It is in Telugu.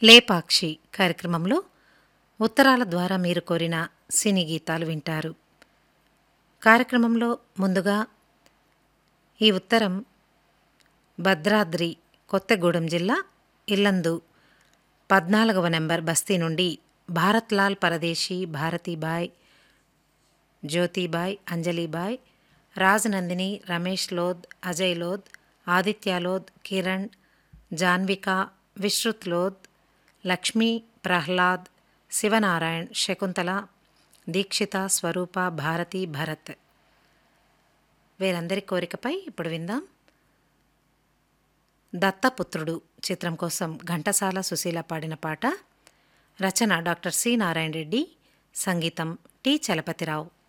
లేపాక్షి కార్యక్రమంలో ఉత్తరాల ద్వారా మీరు కోరిన సినీ గీతాలు వింటారు కార్యక్రమంలో ముందుగా ఈ ఉత్తరం భద్రాద్రి కొత్తగూడెం జిల్లా ఇల్లందు పద్నాలుగవ నెంబర్ బస్తీ నుండి భారత్లాల్ పరదేశీ భారతీబాయ్ జ్యోతిబాయ్ అంజలిబాయ్ రాజనందిని రమేష్ లోద్ అజయ్ లోద్ ఆదిత్య లోద్ కిరణ్ జాన్విక విశ్రుత్ లోద్ లక్ష్మీ ప్రహ్లాద్ శివనారాయణ్ శకుంతల దీక్షిత స్వరూప భారతి భరత్ వీరందరి కోరికపై ఇప్పుడు విందాం దత్తపుత్రుడు చిత్రం కోసం ఘంటసాల సుశీల పాడిన పాట రచన డాక్టర్ సి నారాయణ రెడ్డి సంగీతం టి చలపతిరావు